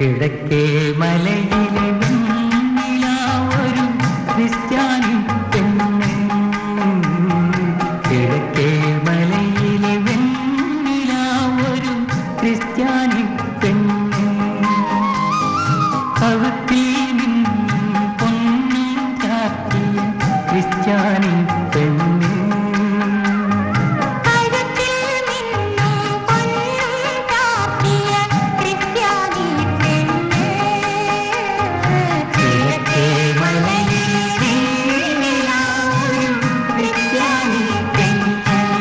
കിഴക്കേ മലയിലെ വെണ്ണിലാവൊരു ക്രിസ്ത്യാനി പെണ്ണ് കിഴക്കേ മലയിലെ വെണ്ണിലാവൊരു ക്രിസ്ത്യാനി പെണ്ണ് കഴുത്തിൽ നിന്നും പൊന്നും ചാർത്തിയ ക്രിസ്ത്യാനി പെണ്ണ് കഴുത്തിൽ നിന്നും പൊന്നും ചാർത്തിയ ക്രിസ്ത്യാനി പെണ്ണ്. കിഴക്കേ മലയിലെ വെണ്ണിലാവൊരു ക്രിസ്ത്യാനി പെണ്ണ്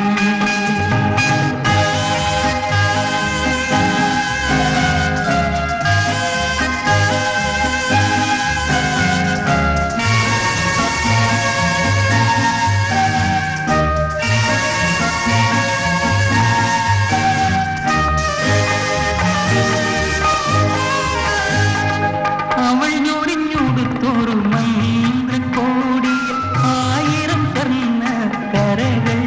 അവൾ ഞൊടിഞ്ഞൊടുത്തൊരു മന്ത്രക്കോടി ആയിരം സ്വർണ്ണ കരകൾ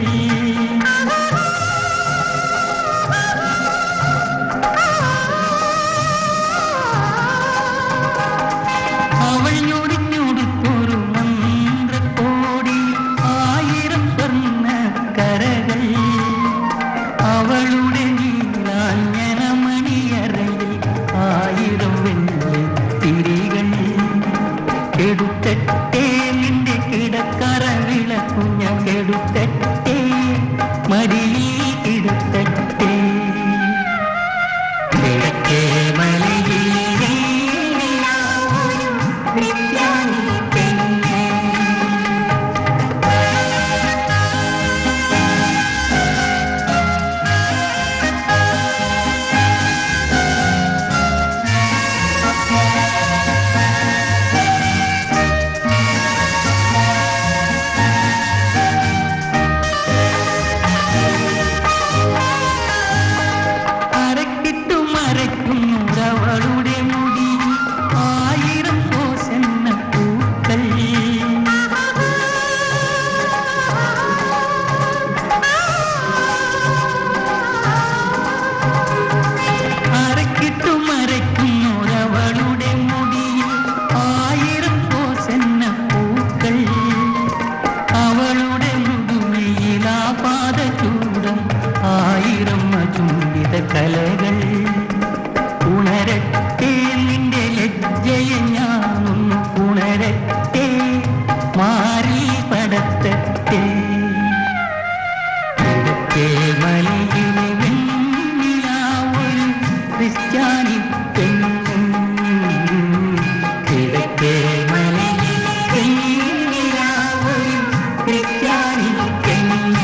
അവൾ ഞൊടിഞ്ഞൊടുത്തൊരു മന്ത്രക്കോടി ആയിരം സ്വർണ്ണ കരകൾ അവളുടെ നീലാഞ്ഞന മണിയറയിൽ ആയിരം വെള്ളി തിരികൾ കെടുത്തട്ടേ നിന്റെ കിടക്കറ വിളക്കുഞ്ഞ കെടുത്തട്ടേ മടിയിൽ കിടത്തട്ടേ കിഴക്കേ മലയിൽ വെണ്ണിലാവൊരു ക്രിസ്ത്യാനി പെണ്ണ് അരക്കിട്ടു മരയ്ക്കുന്നവളുടെ മുടി ആയിരം കോശന്ന പൂക്കൾ അരക്കിട്ടു മരയ്ക്കുന്നവളുടെ മുടിയിൽ ആയിരം കോശന്ന പൂക്കൾ അവളുടെ മുതുമയിലാ പാദചൂടം ആയിരം ചുണ്ടിത കലകൾ ഉണരട്ടെ നിന്റെ ലജ്ജയെ ഞാനൊന്നു ഉണരട്ടെ മാറി പടത്തട്ടെ കിഴക്കേ മലയിലെ വെണ്ണിലാവൊരു ക്രിസ്ത്യാനി പെണ്ണ് കിഴക്കേ മലയിലെ വെണ്ണിലാവൊരു ക്രിസ്ത്യാനി പെണ്ണ്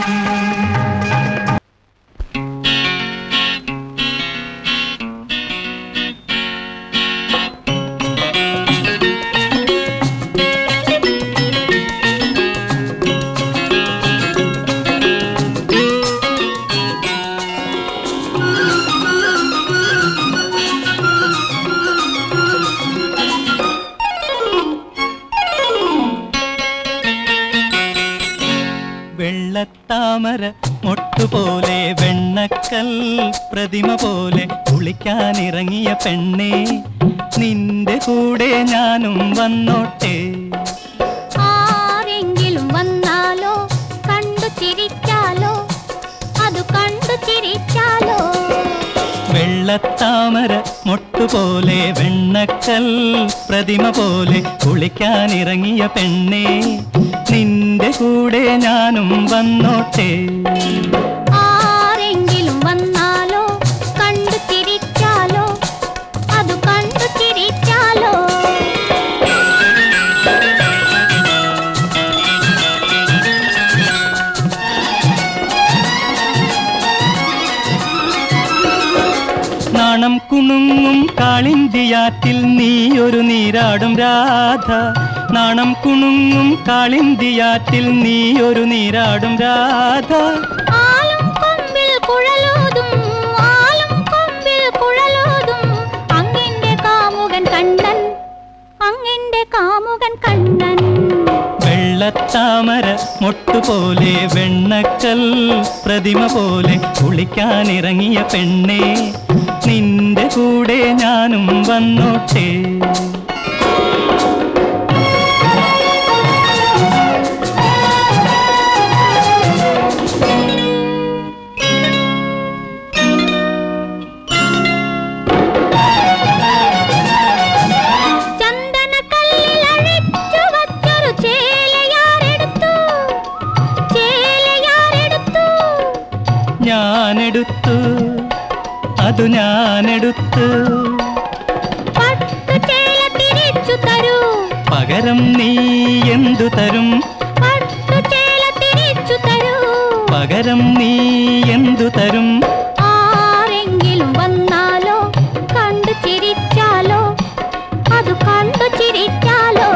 വെള്ളത്താമര മൊട്ടുപോലെ വെണ്ണക്കൽ പ്രതിമ പോലെ കുളിക്കാനിറങ്ങിയ പെണ്ണേ നിന്റെ കൂടെ ഞാനും വന്നോട്ടെ ആരെങ്കിലും വന്നാലോ കണ്ടു ചിരിച്ചാലോ അത് കണ്ടു ചിരിച്ചാലോ വെള്ളത്താമര മൊട്ടുപോലെ വെണ്ണക്കൽ പ്രതിമ പോലെ കുളിക്കാനിറങ്ങിയ പെണ്ണേ നിന്റെ കൂടെ ഞാനും വന്നോട്ടെ ആരെങ്കിലും വന്നാലോ കണ്ടു ചിരിച്ചാലോ അത് കണ്ടു ചിരിച്ചാലോ നാണം കുണുങ്ങും കാളിന്തിയാറ്റിൽ നീയൊരു നീരാടും രാധ നാണം കുണുങ്ങും കാളിന്തിയാറ്റിൽ നീയൊരു നീരാടും രാധ ആലും കൊമ്പിൽ കുഴലോതും ആലും കൊമ്പിൽ കുഴലോതും അങ്ങിന്റെ കാമുകൻ കണ്ണൻ അങ്ങിന്റെ കാമുകൻ കണ്ണൻ വെള്ളത്താമര മൊട്ടുപോലെ വെണ്ണക്കൽ പ്രതിമ പോലെ കുളിക്കാനിറങ്ങിയ പെണ്ണേ നിന്റെ കൂടെ ഞാനും വന്നോട്ടെ ചന്ദനക്കല്ലിൽ അഴിച്ചു വച്ചൊരു ചേലയാരെടുത്തു ചേലയാരെടുത്തു ഞാനെടുത്തു അതു ഞാനെടുത്തു പട്ടുചേല തിരിച്ചു തരൂ പകരം നീ എന്തു തരും പട്ടുചേല തിരിച്ചു തരൂ പകരം നീ എന്തു തരും ആരെങ്കിലും വന്നാലോ കണ്ടു ചിരിച്ചാലോ അത് കണ്ടു ചിരിച്ചാലോ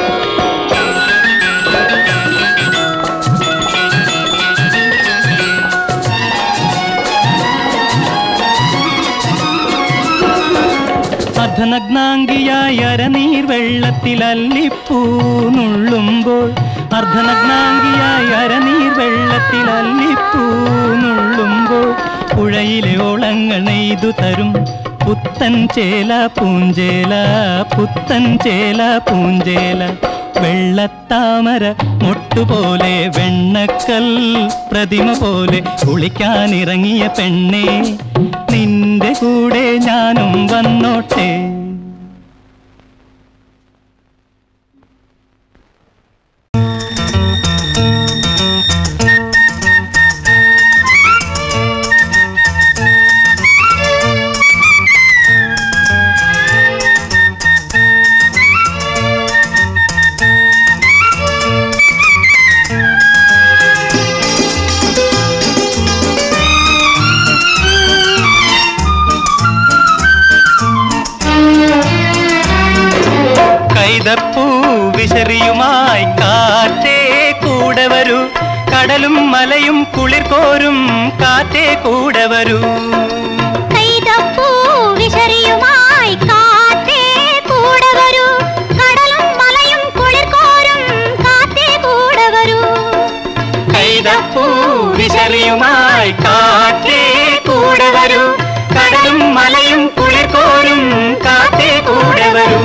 അർദ്ധനഗ്നാംഗിയായ അരനീർ വെള്ളത്തിൽ അല്ലിപ്പൂ നുള്ളുമ്പോൾ അർദ്ധനഗ്നാംഗിയായ അരനീർ വെള്ളത്തിൽ അല്ലിപ്പൂ നുള്ളുമ്പോൾ പുഴയിലെ ഓളങ്ങൾ നെയ്തു തരും പുത്തൻ ചേല പൂഞ്ചേല പുത്തൻ ചേല പൂഞ്ചേല വെള്ളത്താമര മൊട്ടുപോലെ വെണ്ണക്കൽ പ്രതിമ പോലെ കുളിക്കാനിറങ്ങിയ പെണ്ണേ നിന്റെ കൂടെ ഞാനും വന്നോട്ടെ കൈതപ്പൂ വിശറിയുമായി കാറ്റേ കൂടെ വരൂ കടലും മലയും കുളിർ കോരും കാറ്റേ കൂടെ വരൂ കൈതപ്പൂ വിശറിയുമായി കാറ്റേ കൂടെ വരൂ കടലും മലയും കുളിർ കോരും കാറ്റേ കൂടെ വരൂ കൈതപ്പൂ വിശറിയുമായി കാറ്റേ കൂടെ വരൂ കടലും മലയും കുളിർ കോരും കാറ്റേ കൂടെ വരൂ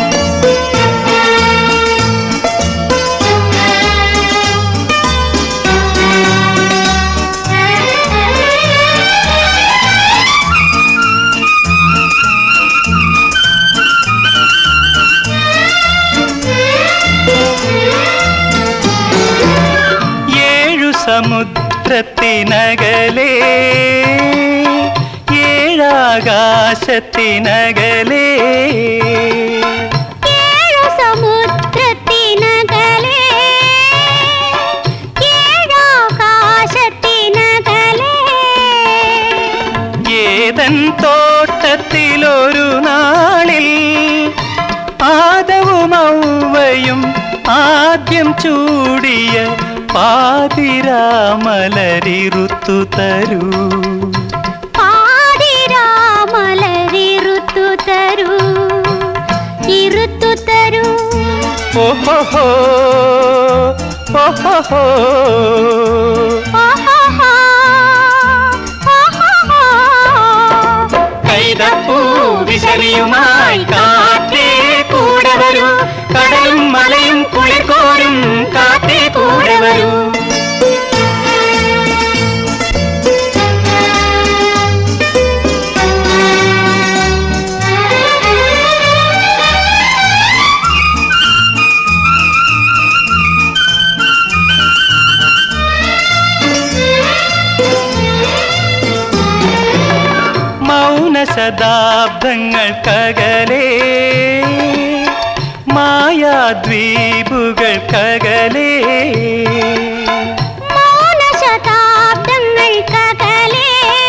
ഏഴു സമുദ്രത്തിനകലേ ഏഴാകാശത്തിനകലേ ഏഴു സമുദ്രത്തിനകലേ ഏഴാകാശത്തിനകലേ ഏതൻ തോട്ടത്തിലൊരു നാളിൽ ആദവും ഔവയും ആദ്യം ചൂടിയ പാതിരാമലരിറുത്തു തരൂ പാതിരാമലരിറുത്തു തരൂ ഇരുത്തു തരൂ ഓഹോ ഓഹോ ആഹാഹാ, ആഹാഹാ. കൈതപ്പൂ വിശറിയുമായി കാറ്റേ കൂടെ വരൂ കടലും മലയും കുളിർ കോരും കാറ്റേ കൂടെ വരൂ മൗന ശതാബ്ദങ്ങൾക്കകലേ മായാദ്വീപുകൾക്കകലേ മൗനശതാബ്ദങ്ങൾക്കകലേ,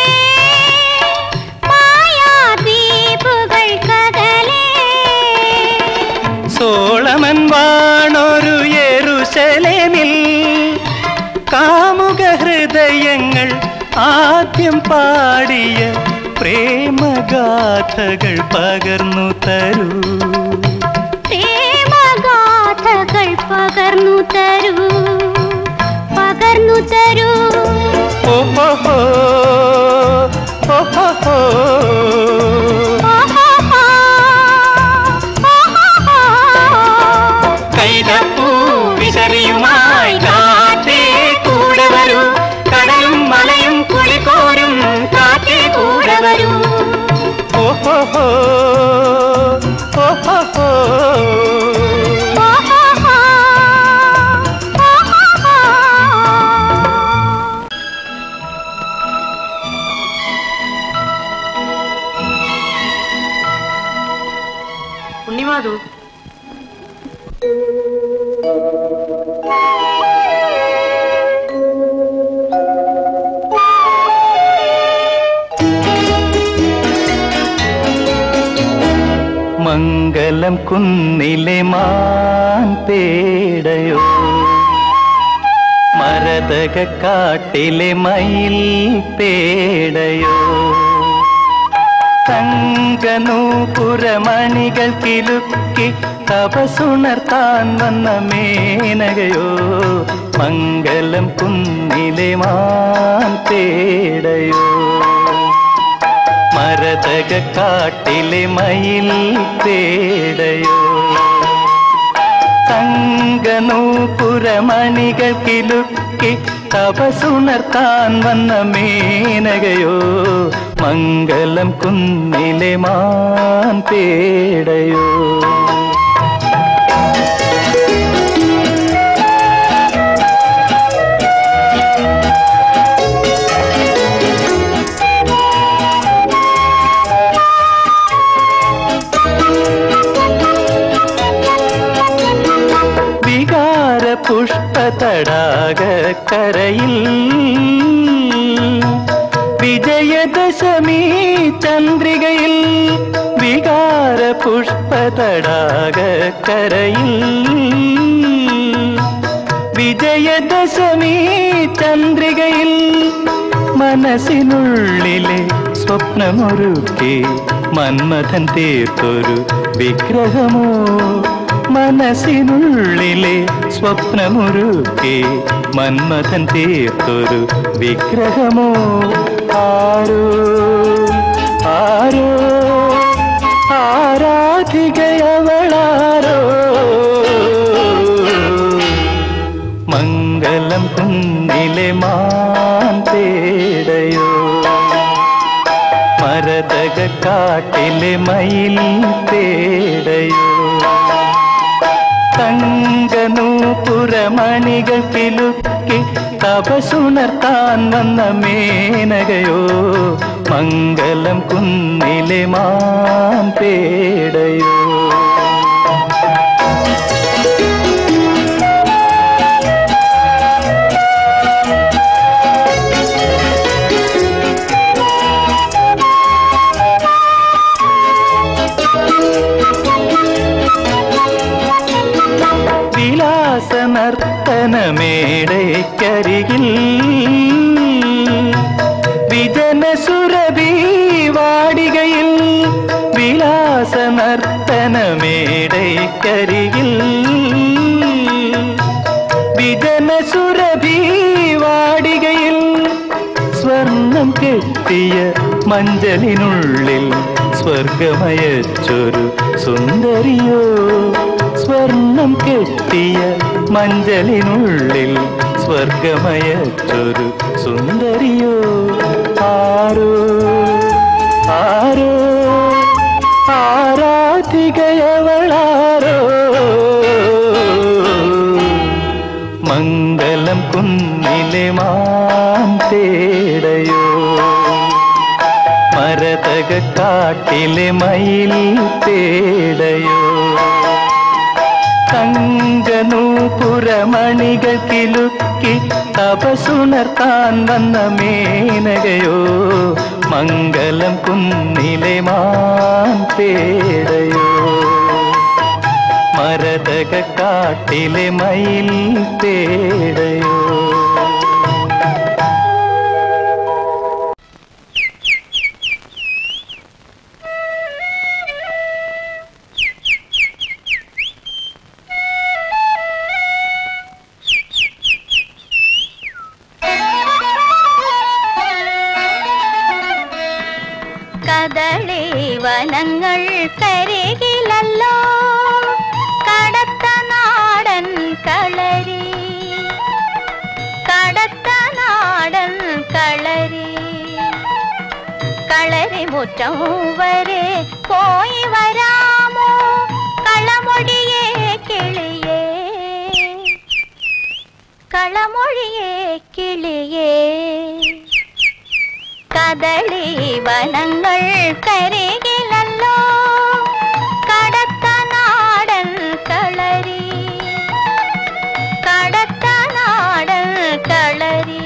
മായാദ്വീപുകൾക്കകലേ. സോളമൻ വാണൊരു യെരുശലേമിൽ കാമുക ഹൃദയങ്ങൾ ആദ്യം പാടിയ പ്രേമഗാഥകൾ പകർന്നു തരൂ പ്രേമഗാഥകൾ പകർന്നു തരൂ പകർന്നു തരൂ ഓഹോ ഓഹോ ആ മംഗലം കുന്നിലെ മാൻ പേടയോ മരതക കാട്ടിലെ മയിൽ പേടയോ തങ്കനൂപുരമണികൾ കിലുക്കി തപസുണർത്താൻ വന്ന മേനകയോ മംഗലം കുന്നിലെ മാൻ പേടയോ മരതക കാട്ടിലെ മയിൽ പേടയോ തങ്കനൂപുരമണികൾ കിലുക്കി തപസുണർത്താൻ വന്ന മേനകയോ മംഗലം കുന്നിലെ മാൻ പേടയോ വികാര പുഷ്പതടാക കരയിൽ വിജയദശമി ചന്ദ്രികയിൽ വികാര പുഷ്പതടാക കരയിൽ വിജയദശമി ചന്ദ്രികയിൽ മനസ്സിനുള്ളിലെ സ്വപ്നമൊരുക്കി മന്മഥൻ തീർത്തൊരു വിഗ്രഹമോ മനസ്സിനുള്ളിലെ സ്വപ്നമൊരുക്കി മന്മഥൻ തീർത്തൊരു വിഗ്രഹമോ ആരോ ആരോ ആരാധികയവളാരോ മംഗലം കുന്നിലെ മാൻ തേടയോ മരതക കാട്ടിലെ മയിൽ തേടയോ തങ്കനൂപുരമണികൾ കിലുക്കി തപസുണർത്താൻ വന്ന മേനകയോ മംഗലം കുന്നിലെ മാൻ പേടയോ വിലാസ നർത്തനമേടയ്ക്കരികിൽ വിജന സുരഭി വാടികയിൽ വിലാസ നർത്തനമേടയ്ക്കരികിൽ വിജന സുരഭി വാടികയിൽ സ്വർണം കെട്ടിയ മഞ്ചലിനുള്ളിൽ സ്വർഗമയച്ചൊരു സുന്ദരിയോ സ്വർണം കെട്ടിയ മഞ്ചലിനുള്ളിൽ സ്വർഗമയച്ചൊരു സുന്ദരിയോ ആരോ ആരോ ആരാധികയവളാരോ മംഗലം കുന്നിലെ മാൻ തേടയോ മരതക കാട്ടിലെ മയിൽ തേടയോ തങ്കനൂപുരമണികൾ കിലുക്കി തപസുണർത്താൻ വന്ന മേനകയോ മംഗലം കുന്നിലെ മാൻ തേടയോ മരതക കാട്ടിലെ മയിൽ തേടയോ കദളി വനങ്ങൾ കരികിലല്ലോ കടത്ത നാടൻ കളരി കടത്ത നാടൻ കളരി കളരി മുറ്റം വരെ പോയി വരാമോ കളമൊഴിയേ കിളിയേ കളമൊഴിയേ കിളിയേ കദളി വനങ്ങൾ കരികിലല്ലോ കടത്ത നാടൻ കളരി കടത്ത നാടൻ കളരി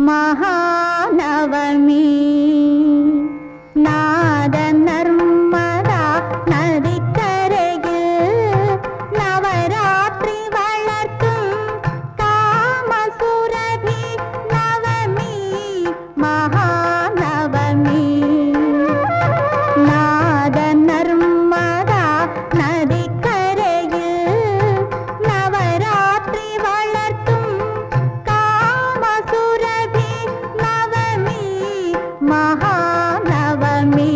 മഹാനവമി നാദ നർമ്മദ നദിക്കരയിൽ നവരാത്രി വളർത്തും കാമസുരഭി നവമി മഹാനവമി നാദ നർമ്മദ നദിക്കരയിൽ നവരാത്രി വളർത്തും കാമസുരഭി നവമി മഹാനവമി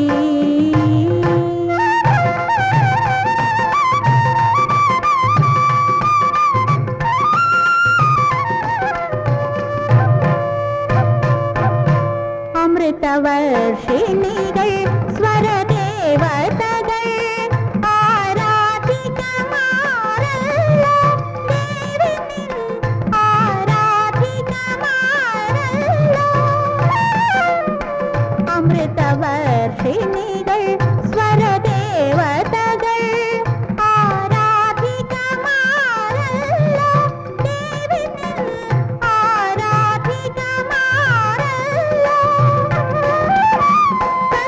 അമൃതവർഷിണികൾ സ്വരദേവതകൾ ആരാധികമാരല്ലോ ദേവി നിൻ ആരാധികമാരല്ലോ അമൃതവർഷിണികൾ സ്വരദേവതകൾ ആരാധികമാരല്ലോ ദേവി നിൻ ആരാധികമാരല്ലോ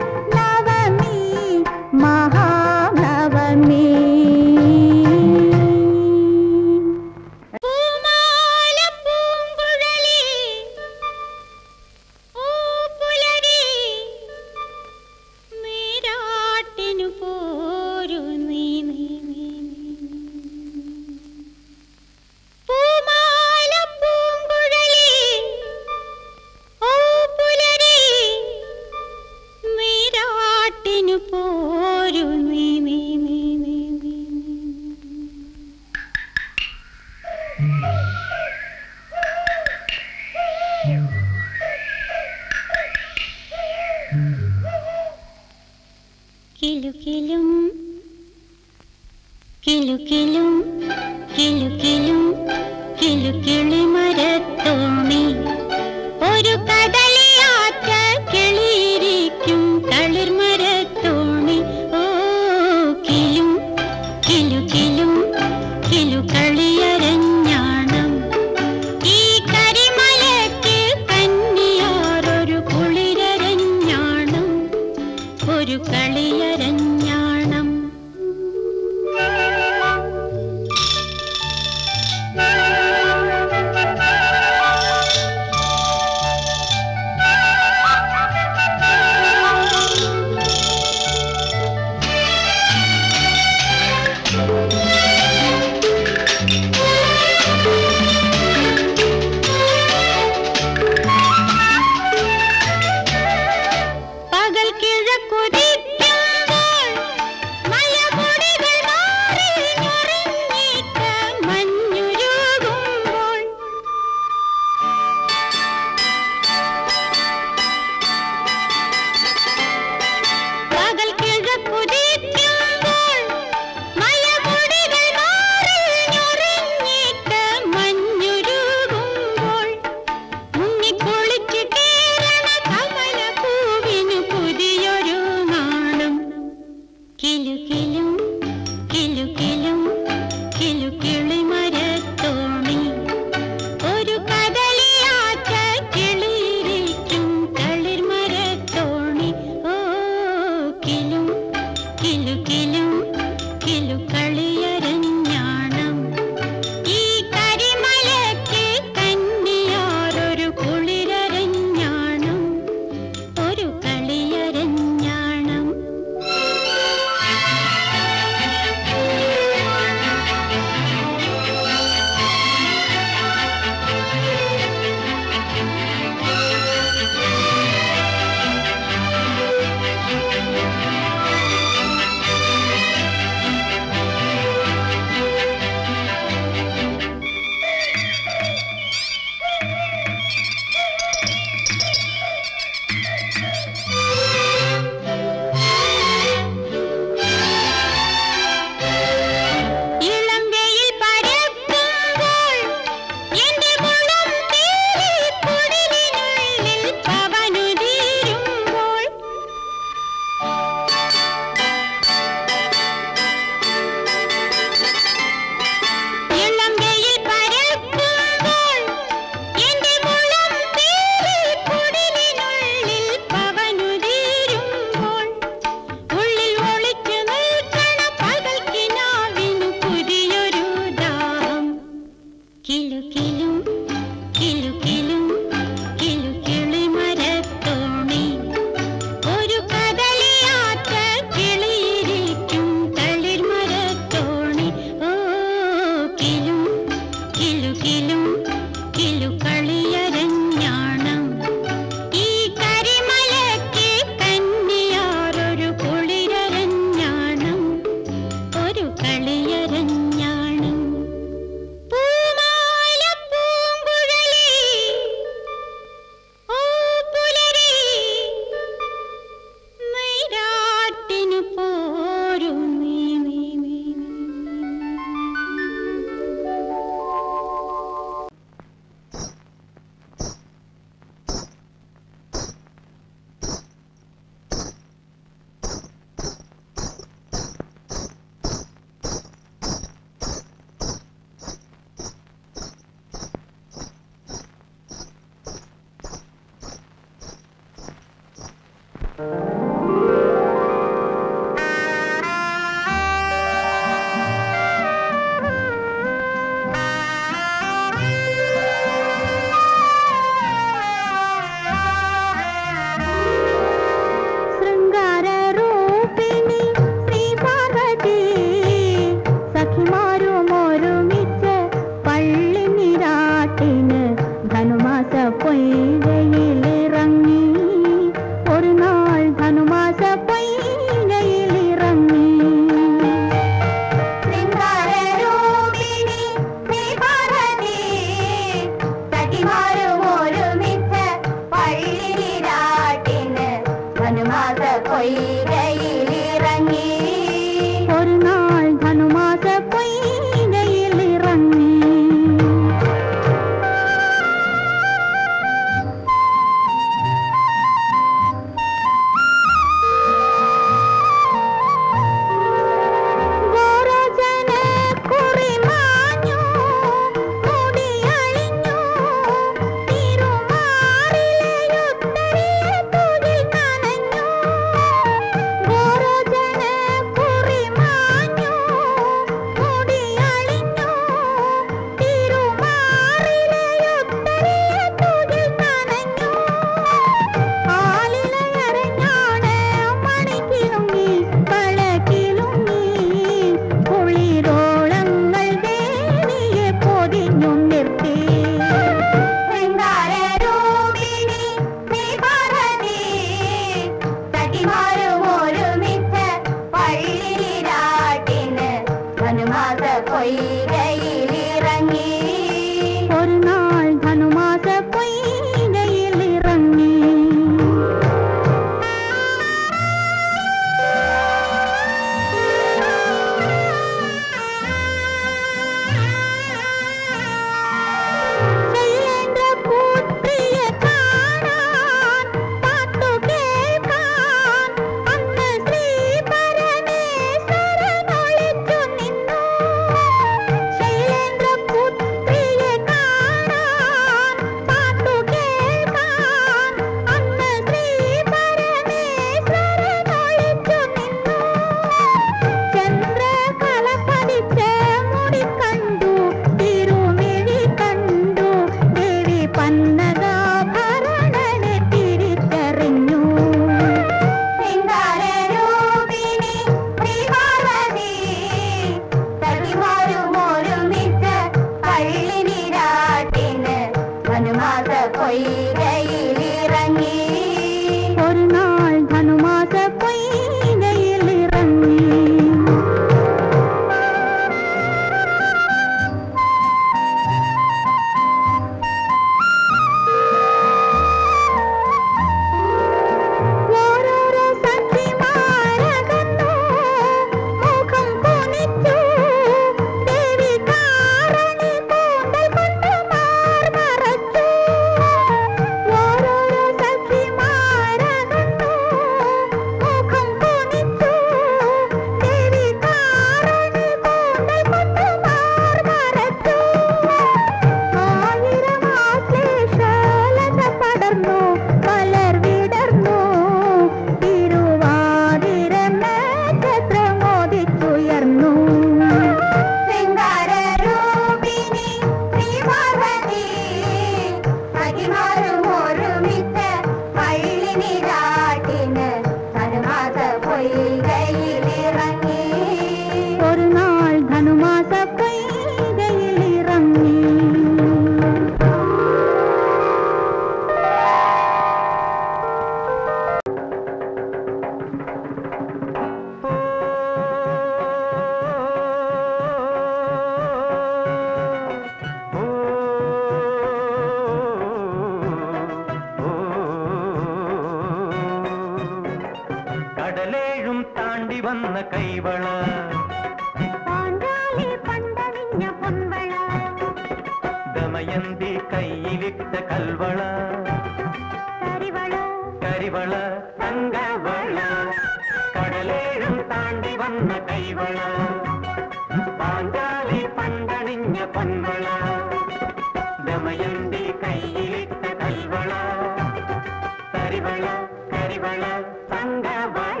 കൈവള പാഞ്ചാലി പണ്ടണിഞ്ഞ പൊൻവള ദമയന്തി കയ്യിലിട്ട കൽവള കരിവള കരിവള തങ്കവള കടലേഴും താണ്ടി വന്ന കൈവള പാഞ്ചാലി പണ്ടണിഞ്ഞ പൊൻവള ദമയന്തി കയ്യിലിട്ട കൽവള കരിവള കരിവള തങ്കവള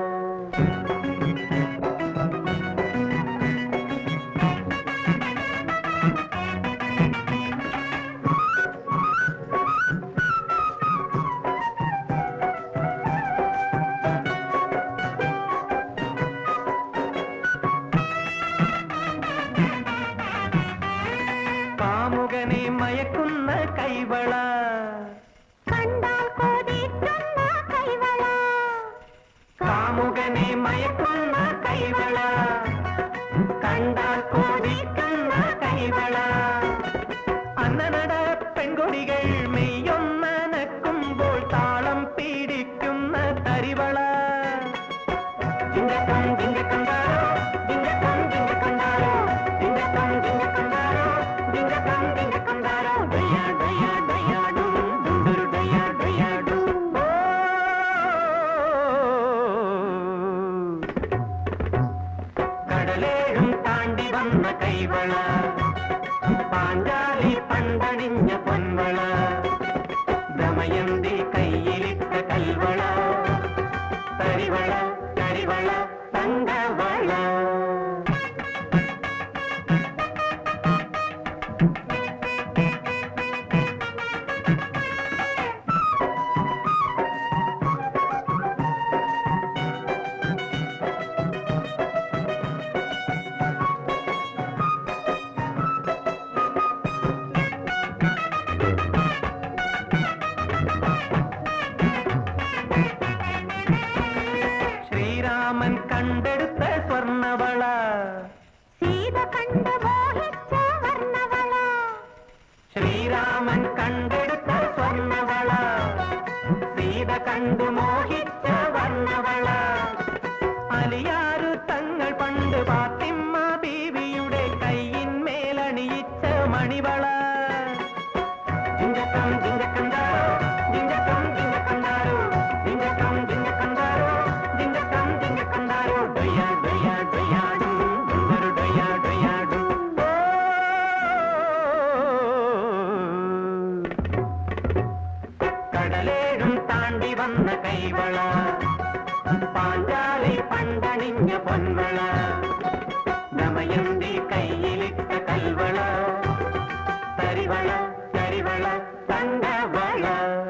കാമുകനെ മയക്കുന്ന കൈവള കണ്ടാൽ കൊതിക്കുന്ന കൈവള കാമുകനെ മയക്കുന്ന കൈവള കണ്ടാൽ കോടിക്കുന്ന കൈവള അന്നനട പെൺകൊടികൾ മെയ്യൊന്നനക്കുമ്പോൾ താളം പീഡിക്കുന്ന തരിവള ജിങ്കക്കം ജിങ്കക്കണ്ടാരോ ജിങ്കക്കം ജിങ്കക്കണ്ടാരോ ജിങ്കക്കം ജിങ്കക്കണ്ടാരോ ജിങ്കക്കം ജിങ്കക്കണ്ടാരോ ഡയ ഡയ ഡയാഡും ദുണ്ടൊരു ഡയ ഡയാഡും ഓ കടലേഴും താണ്ടി വന്ന കൈവള പാഞ്ചാലി പണ്ടണിഞ്ഞ പൊൻവള ദമയന്തി കയ്യിലിട്ട കൽവള കരിവള കരിവള തങ്കവള ശ്രീരാമൻ കണ്ടെടുത്ത സ്വർണവള സീത കണ്ട് മോഹിച്ച വർണ്ണവള ശ്രീരാമൻ കണ്ടെടുത്ത സ്വർണവള സീത കണ്ടു മോഹിച്ച വർണ്ണവള അലിയാരു തങ്ങൾ പണ്ട് പാത്തിമ്മ ബീവിയുടെ കൈയിന്മേലണിയിച്ച മണിവള ജിങ്കക്കം ജിങ്കക്കണ്ടാരോ ജിങ്കക്കം ജിങ്കക്കണ്ടാരോ ജിങ്കക്കം ജിങ്കക്കണ്ടാരോ ജിങ്കക്കം ജിങ്കക്കണ്ടാരോ ഡയ ഡയ ഡയാഡും ദുണ്ടൊരു ഡയ ഡയാഡും ഓ കടലേഴും താണ്ടി വന്ന കൈവള പാഞ്ചാലി പണ്ടണിഞ്ഞ പൊൻവള ദമയന്തി കയ്യിലിട്ട കൽവള തരിവള തരിവള തങ്കവള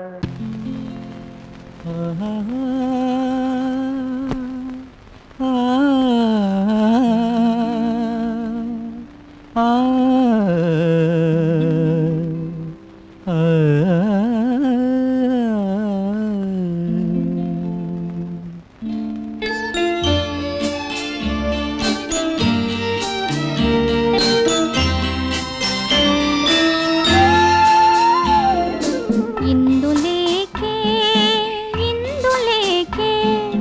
ഇന്ദുലേഖേ ഇന്ദുലേഖേ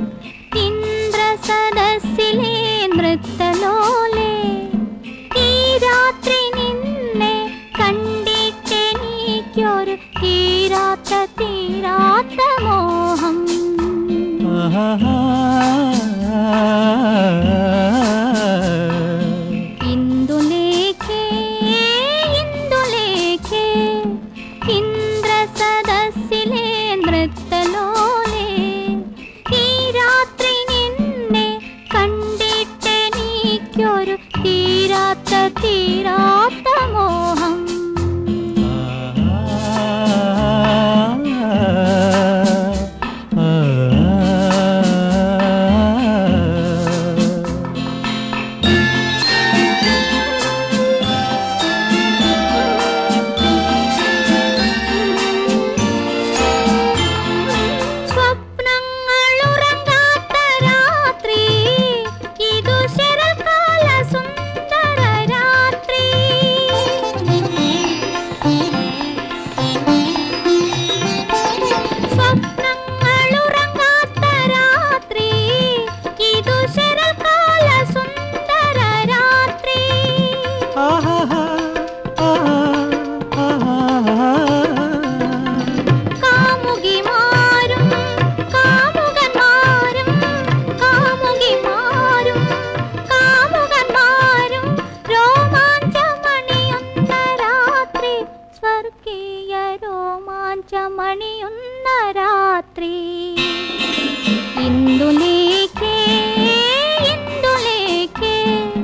ഇന്ദ്രസദസ്സിലെ നൃത്തലോലേ ഈ രാത്രി നിന്നെ കണ്ടിട്ടെനിക്കൊരു തീരാത്ത തീരാത്ത മോഹം ഇന്ദുലേഖേ ഇന്ദുലേഖേ ഇന്ദ്രസദസ്സിലെ നൃത്തലോലേ ഈ രാത്രി നിന്നെ കണ്ടിട്ടെനിക്കൊരു തീരാത്ത തീരാത്ത മോഹം ആ പ്രിയ രോമാഞ്ചമണിയുന്ന രാത്രി ഇന്ദുലേഖേ ഇന്ദുലേഖേ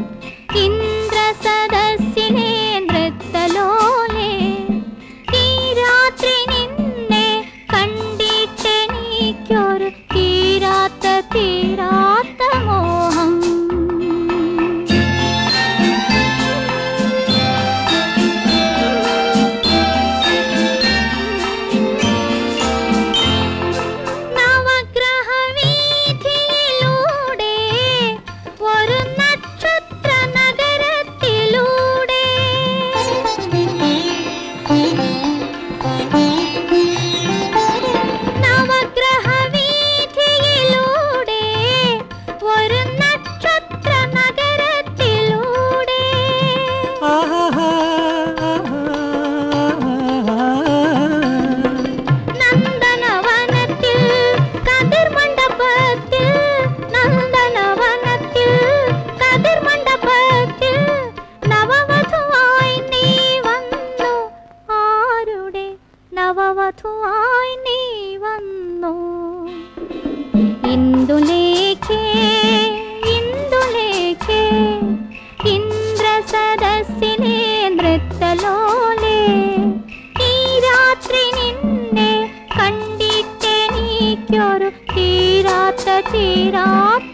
ഇന്ദ്രസദസ്സിലെ നൃത്തലോലേ ഈ രാത്രി നിന്നെ കണ്ടിട്ടെനിക്കൊരു തീരാത്ത തീരാത്ത മോഹം നവഗ്രഹ വീഥിയിലൂടെ ഒരു നക്ഷത്ര നഗരത്തിലൂടെ നവഗ്രഹ വീഥിയിലൂടെ ഒരു നക്ഷത്ര നഗരത്തിലൂടെ നന്ദനവനത്തിൽ കതിർമണ്ഡപത്തിൽ നന്ദനവനത്തിൽ കതിർമണ്ഡപത്തിൽ നവവധുവായി നീ വന്നു ആരുടെ നവവധുവായി നീ വന്നു ഇന്ദുലേഖേ ഇന്ദുലേഖേ ഇന്ദ്രസദസ്സിലെ നൃത്തലോലേ ഈ രാത്രി നിന്നെ കണ്ടിട്ടെനിക്കൊരു തീരാത്ത തീരാത്ത